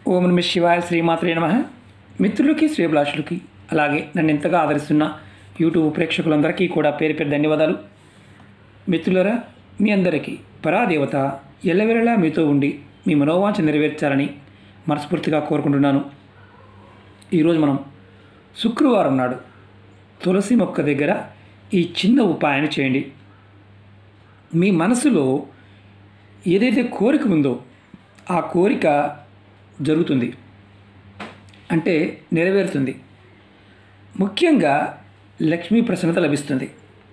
ఓం నమ శివాయ శ్రీమాత్రే నమ మిత్రులకి శ్రేభిలాషులకి అలాగే నన్ను ఎంతగా ఆదరిస్తున్న యూట్యూబ్ ప్రేక్షకులందరికీ కూడా పేరు పేరు ధన్యవాదాలు మిత్రులరా మీ అందరికీ పరాదేవత ఎల్లవెల్లలా మీతో ఉండి మీ మనోవాంఛ నెరవేర్చాలని మనస్ఫూర్తిగా కోరుకుంటున్నాను ఈరోజు మనం శుక్రవారం నాడు తులసి మొక్క దగ్గర ఈ చిన్న ఉపాయాన్ని చేయండి మీ మనసులో ఏదైతే కోరిక ఉందో ఆ కోరిక జరుగుతుంది అంటే నెరవేరుతుంది ముఖ్యంగా లక్ష్మీ ప్రసన్నత లభిస్తుంది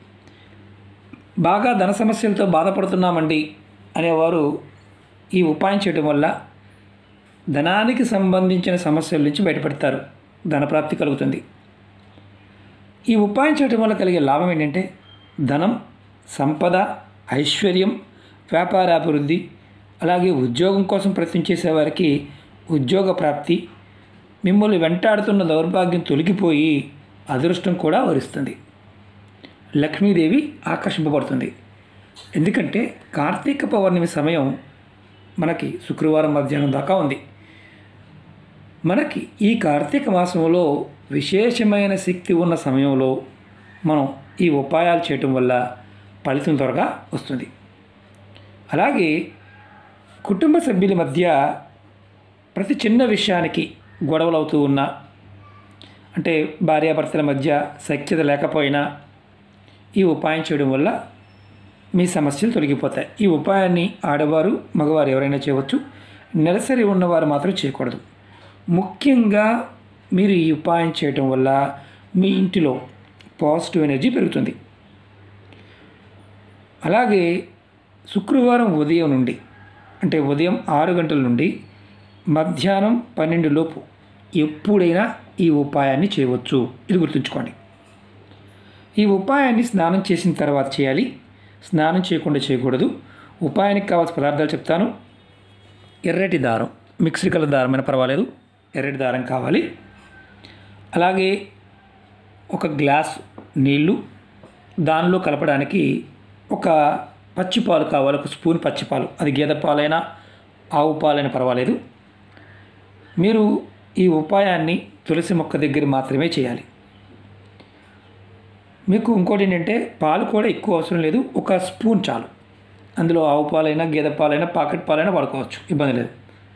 బాగా ధన సమస్యలతో బాధపడుతున్నామండి అనేవారు ఈ ఉపాయం చేయడం వల్ల ధనానికి సంబంధించిన సమస్యల నుంచి బయటపడతారు ధనప్రాప్తి కలుగుతుంది ఈ ఉపాయం చేయడం వల్ల కలిగే లాభం ఏంటంటే ధనం సంపద ఐశ్వర్యం వ్యాపారాభివృద్ధి అలాగే ఉద్యోగం కోసం ప్రయత్నం చేసేవారికి ఉద్యోగ ప్రాప్తి మిమ్మల్ని వెంటాడుతున్న దౌర్భాగ్యం తొలగిపోయి అదృష్టం కూడా వరిస్తుంది లక్ష్మీదేవి ఆకర్షింపబడుతుంది ఎందుకంటే కార్తీక పౌర్ణమి సమయం మనకి శుక్రవారం మధ్యాహ్నం దాకా ఉంది మనకి ఈ కార్తీక మాసంలో విశేషమైన శక్తి ఉన్న సమయంలో మనం ఈ ఉపాయాలు చేయటం వల్ల ఫలితం త్వరగా వస్తుంది అలాగే కుటుంబ సభ్యుల మధ్య ప్రతి చిన్న విషయానికి గొడవలు అవుతూ ఉన్నా అంటే భార్యాభర్తల మధ్య సఖ్యత లేకపోయినా ఈ ఉపాయం చేయడం వల్ల మీ సమస్యలు తొలగిపోతాయి ఈ ఉపాయాన్ని ఆడవారు మగవారు ఎవరైనా చేయవచ్చు నెలసరి ఉన్నవారు మాత్రం చేయకూడదు ముఖ్యంగా మీరు ఈ ఉపాయం చేయటం వల్ల మీ ఇంటిలో పాజిటివ్ ఎనర్జీ పెరుగుతుంది అలాగే శుక్రవారం ఉదయం నుండి అంటే ఉదయం ఆరు గంటల నుండి మధ్యాహ్నం పన్నెండు లోపు ఎప్పుడైనా ఈ ఉపాయాన్ని చేయవచ్చు ఇది గుర్తుంచుకోండి ఈ ఉపాయాన్ని స్నానం చేసిన తర్వాత చేయాలి స్నానం చేయకుండా చేయకూడదు ఉపాయానికి కావాల్సిన పదార్థాలు చెప్తాను ఎర్రటి దారం మిక్స్డ్ కలర్ దారమైన పర్వాలేదు ఎర్రటి దారం కావాలి అలాగే ఒక గ్లాస్ నీళ్ళు దానిలో కలపడానికి ఒక పచ్చిపాలు కావాలి ఒక స్పూన్ పచ్చిపాలు అది గేదె పాలైనా ఆవు పాలైనా పర్వాలేదు మీరు ఈ ఉపాయాన్ని తులసి మొక్క దగ్గర మాత్రమే చేయాలి మీకు ఇంకోటి ఏంటంటే పాలు కూడా ఎక్కువ అవసరం లేదు ఒక స్పూన్ చాలు అందులో ఆవు పాలైనా గేదె పాలైనా పాకెట్ పాలైనా వాడుకోవచ్చు ఇబ్బంది లేదు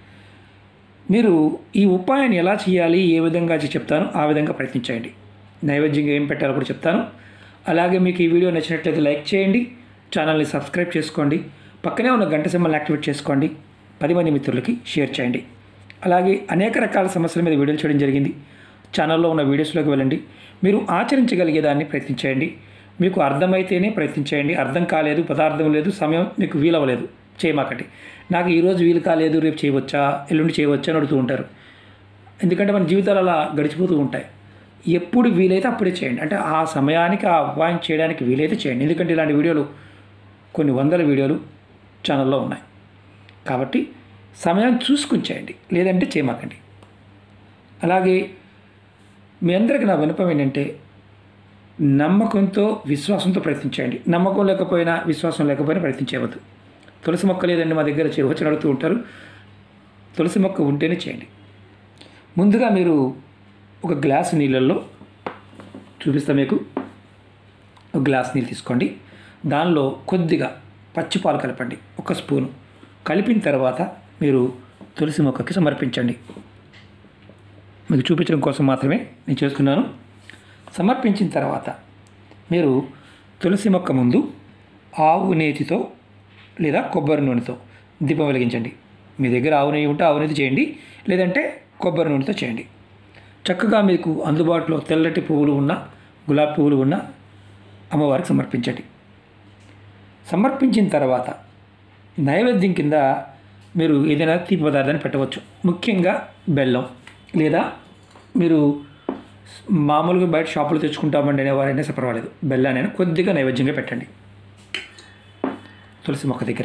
మీరు ఈ ఉపాయాన్ని ఎలా చేయాలి ఏ విధంగా చేసి చెప్తాను ఆ విధంగా ప్రయత్నించండి నైవేద్యంగా ఏం పెట్టాలో కూడా చెప్తాను అలాగే మీకు ఈ వీడియో నచ్చినట్లయితే లైక్ చేయండి ఛానల్ని సబ్స్క్రైబ్ చేసుకోండి పక్కనే ఉన్న గంట సింబల్ని యాక్టివేట్ చేసుకోండి పది మంది మిత్రులకి షేర్ చేయండి అలాగే అనేక రకాల సమస్యల మీద వీడియోలు చేయడం జరిగింది ఛానల్లో ఉన్న వీడియోస్లోకి వెళ్ళండి మీరు ఆచరించగలిగేదాన్ని ప్రయత్నించండి మీకు అర్థమైతేనే ప్రయత్నించండి అర్థం కాలేదు పదార్థం లేదు సమయం మీకు వీలవ్వలేదు చేయమాకండి నాకు ఈరోజు వీలు కాలేదు రేపు చేయవచ్చా ఎల్లుండి చేయవచ్చా అని అడుగుతూ ఉంటారు ఎందుకంటే మన జీవితాలు అలా గడిచిపోతూ ఉంటాయి ఎప్పుడు వీలైతే అప్పుడే చేయండి అంటే ఆ సమయానికి ఆ ఉపాయం చేయడానికి వీలైతే చేయండి ఎందుకంటే ఇలాంటి వీడియోలు కొన్ని వందల వీడియోలు ఛానల్లో ఉన్నాయి కాబట్టి సమయం చూసుకుని చేయండి లేదంటే చేయమాకండి అలాగే మీ అందరికి నా వినపం ఏంటంటే నమ్మకంతో విశ్వాసంతో ప్రయత్నించండి నమ్మకం లేకపోయినా విశ్వాసం లేకపోయినా ప్రయత్నించవద్దు తులసి మొక్క లేదండి మా దగ్గర చేయవచ్చు అడుగుతూ ఉంటారు తులసి మొక్క ఉంటేనే చేయండి ముందుగా మీరు ఒక గ్లాసు నీళ్ళల్లో చూపిస్తా మీకు ఒక గ్లాస్ నీళ్ళు తీసుకోండి దానిలో కొద్దిగా పచ్చిపాలు కలపండి ఒక స్పూను కలిపిన తర్వాత మీరు తులసి మొక్కకి సమర్పించండి మీకు చూపించడం కోసం మాత్రమే నేను చేస్తున్నాను సమర్పించిన తర్వాత మీరు తులసి మొక్క ముందు ఆవు నేతితో లేదా కొబ్బరి నూనెతో దీపం వెలిగించండి మీ దగ్గర ఆవు నెయ్యి ఉంటే ఆవు నెయ్యి చేయండి లేదంటే కొబ్బరి నూనెతో చేయండి చక్కగా మీకు అందుబాటులో తెల్లటి పువ్వులు ఉన్న గులాబీ పువ్వులు ఉన్న అమ్మవారికి సమర్పించండి సమర్పించిన తర్వాత నైవేద్యం కింద మీరు ఏదైనా తీపి పదార్థాన్ని పెట్టవచ్చు ముఖ్యంగా బెల్లం లేదా మీరు మామూలుగా బయట షాపులో తెచ్చుకుంటామండి అనేవారైనా సరే పర్వాలేదు బెల్లానైనా కొద్దిగా నైవేద్యంగా పెట్టండి తులసి మొక్క దగ్గర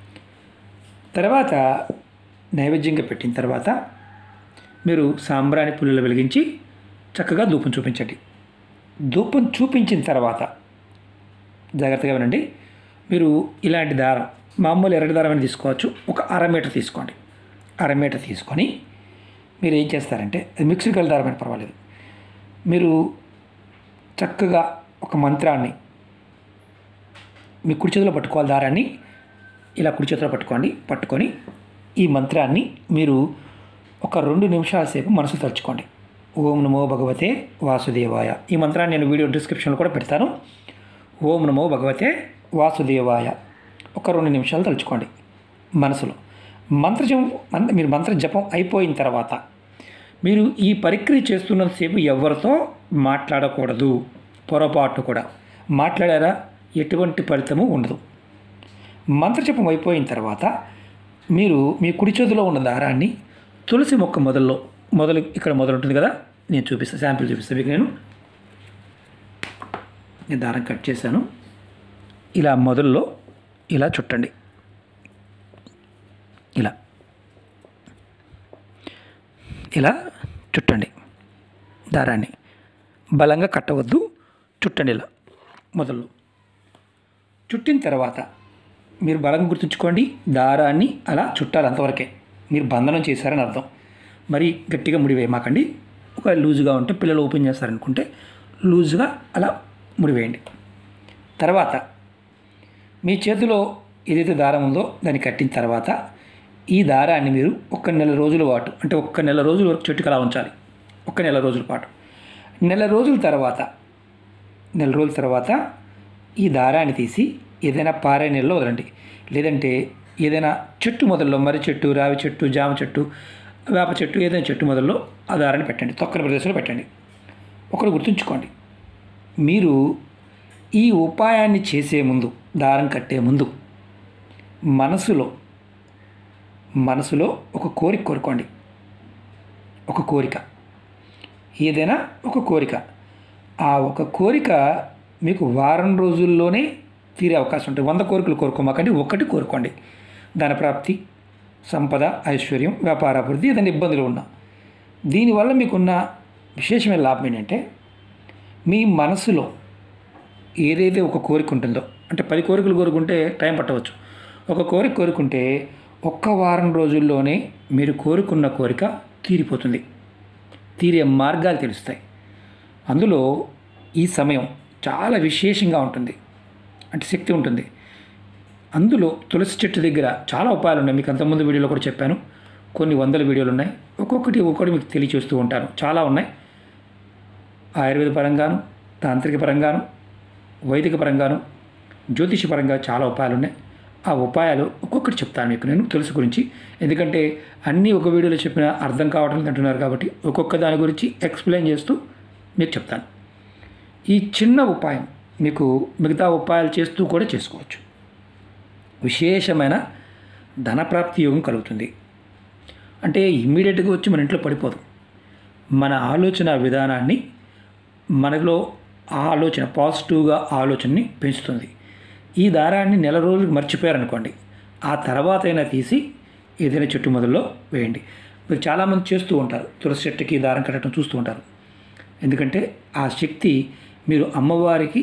తర్వాత నైవేద్యంగా పెట్టిన తర్వాత మీరు సాంబ్రాణి పుల్లలు వెలిగించి చక్కగా ధూపం చూపించండి ధూపం చూపించిన తర్వాత జాగ్రత్తగా వినండి మీరు ఇలాంటి దారం మామూలు ఎర్రటి దారం అని తీసుకోవచ్చు ఒక అర మీటర్ తీసుకోండి అర మీటర్ తీసుకొని మీరు ఏం చేస్తారంటే అది మిక్స్డ్ కల్ దారమైన పర్వాలేదు మీరు చక్కగా ఒక మంత్రాన్ని మీ కుడి చేతిలో పట్టుకోవాలి దారాన్ని ఇలా కుడి చేతిలో పట్టుకోండి పట్టుకొని ఈ మంత్రాన్ని మీరు ఒక రెండు నిమిషాల సేపు మనసు తలుచుకోండి ఓం నమో భగవతే వాసుదేవాయ ఈ మంత్రాన్ని నేను వీడియో డిస్క్రిప్షన్లో కూడా పెడతాను ఓం నమో భగవతే వాసుదేవాయ ఒక రెండు నిమిషాలు తలుచుకోండి మనసులో మంత్రజపం మంత్ర మీరు మంత్ర జపం అయిపోయిన తర్వాత మీరు ఈ పరిక్రియ చేస్తున్నంతసేపు ఎవరితో మాట్లాడకూడదు పొరపాటు కూడా మాట్లాడారా ఎటువంటి ఫలితము ఉండదు మంత్రజపం అయిపోయిన తర్వాత మీరు మీ కుడి చేతిలో ఉన్న దారాన్ని తులసి మొక్క మొదల్లో మొదలు ఇక్కడ మొదలు ఉంటుంది కదా నేను చూపిస్తాను శాంపిల్ చూపిస్తాను మీకు నేను నేను దారం కట్ చేశాను ఇలా మొదల్లో ఇలా చుట్టండి ఇలా ఇలా చుట్టండి దారాన్ని బలంగా కట్టవద్దు చుట్టండి ఇలా మొదల్లో చుట్టిన తర్వాత మీరు బలంగా గుర్తుంచుకోండి దారాన్ని అలా చుట్టాలి అంతవరకే మీరు బంధనం చేశారని అర్థం మరి గట్టిగా ముడివేయమాకండి ఒక లూజుగా ఉంటే పిల్లలు ఓపెన్ చేస్తారనుకుంటే లూజుగా అలా ముడివేయండి తర్వాత మీ చేతిలో ఏదైతే దారం ఉందో దాన్ని కట్టిన తర్వాత ఈ దారాన్ని మీరు ఒక్క నెల రోజుల పాటు అంటే ఒక్క నెల రోజుల వరకు చెట్టుకు అలా ఉంచాలి ఒక్క నెల రోజుల పాటు నెల రోజుల తర్వాత నెల రోజుల తర్వాత ఈ దారాన్ని తీసి ఏదైనా పారే నీళ్ళలో వదలండి లేదంటే ఏదైనా చెట్టు మొదల్లో మర్రి చెట్టు రావి చెట్టు జామ చెట్టు వేప చెట్టు ఏదైనా చెట్టు మొదల్లో ఆ దారాన్ని పెట్టండి తొక్కని ప్రదేశంలో పెట్టండి ఒకరు గుర్తుంచుకోండి మీరు ఈ ఉపాయాన్ని చేసే ముందు దారం కట్టే ముందు మనసులో మనసులో ఒక కోరిక కోరుకోండి ఒక కోరిక ఏదైనా ఒక కోరిక ఆ ఒక కోరిక మీకు వారం రోజుల్లోనే తీరే అవకాశం ఉంటుంది వంద కోరికలు కోరుకోమాకండి ఒకటి కోరుకోండి ధన ప్రాప్తి సంపద ఐశ్వర్యం వ్యాపారాభివృద్ధి ఏదైనా ఇబ్బందులు ఉన్నా దీనివల్ల మీకున్న విశేషమైన లాభం ఏంటంటే మీ మనసులో ఏదైతే ఒక కోరిక ఉంటుందో అంటే పది కోరికలు కోరుకుంటే టైం పట్టవచ్చు ఒక కోరిక కోరుకుంటే ఒక్క వారం రోజుల్లోనే మీరు కోరుకున్న కోరిక తీరిపోతుంది తీరే మార్గాలు తెలుస్తాయి అందులో ఈ సమయం చాలా విశేషంగా ఉంటుంది అంటే శక్తి ఉంటుంది అందులో తులసి చెట్టు దగ్గర చాలా ఉపాయాలు ఉన్నాయి మీకు అంతకుముందు వీడియోలో కూడా చెప్పాను కొన్ని వందల వీడియోలు ఉన్నాయి ఒక్కొక్కటి ఒక్కొక్కటి మీకు తెలియచేస్తూ ఉంటాను చాలా ఉన్నాయి ఆయుర్వేద పరంగాను తాంత్రిక పరంగాను వైదిక పరంగాను జ్యోతిష పరంగా చాలా ఉపాయాలు ఉన్నాయి ఆ ఉపాయాలు ఒక్కొక్కటి చెప్తాను మీకు నేను తులసి గురించి ఎందుకంటే అన్నీ ఒక వీడియోలో చెప్పినా అర్థం కావడం లేదు అంటున్నారు కాబట్టి ఒక్కొక్క దాని గురించి ఎక్స్ప్లెయిన్ చేస్తూ మీకు చెప్తాను ఈ చిన్న ఉపాయం మీకు మిగతా ఉపాయాలు చేస్తూ కూడా చేసుకోవచ్చు విశేషమైన ధనప్రాప్తి యోగం కలుగుతుంది అంటే ఇమ్మీడియట్గా వచ్చి మన ఇంట్లో పడిపోదు మన ఆలోచన విధానాన్ని మనలో ఆ ఆలోచన పాజిటివ్గా ఆలోచనని పెంచుతుంది ఈ దారాన్ని నెల రోజులకు మర్చిపోయారనుకోండి ఆ తర్వాత అయినా తీసి ఏదైనా చెట్టు మొదల్లో వేయండి మీరు చాలామంది చేస్తూ ఉంటారు తులసి చెట్టుకి దారం కట్టడం చూస్తూ ఉంటారు ఎందుకంటే ఆ శక్తి మీరు అమ్మవారికి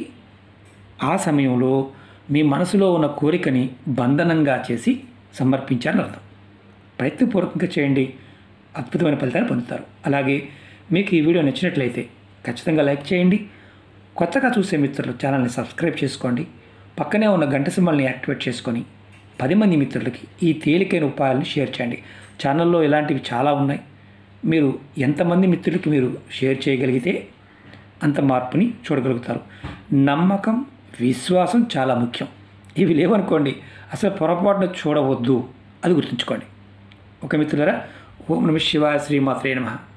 ఆ సమయంలో మీ మనసులో ఉన్న కోరికని బంధనంగా చేసి సమర్పించారని అర్థం ప్రయత్నపూర్వకంగా చేయండి అద్భుతమైన ఫలితాన్ని పొందుతారు అలాగే మీకు ఈ వీడియో నచ్చినట్లయితే ఖచ్చితంగా లైక్ చేయండి కొత్తగా చూసే మిత్రులు ఛానల్ని సబ్స్క్రైబ్ చేసుకోండి పక్కనే ఉన్న గంట సింబల్ని యాక్టివేట్ చేసుకొని పది మంది మిత్రులకి ఈ తేలికైన ఉపాయాలను షేర్ చేయండి ఛానల్లో ఇలాంటివి చాలా ఉన్నాయి మీరు ఎంతమంది మిత్రులకి మీరు షేర్ చేయగలిగితే అంత మార్పుని చూడగలుగుతారు నమ్మకం విశ్వాసం చాలా ముఖ్యం ఇవి లేవనుకోండి అసలు పొరపాటున చూడవద్దు అది గుర్తుంచుకోండి ఒక మిత్రులరా ఓం నమ శివాయ శ్రీమాత్రే నమః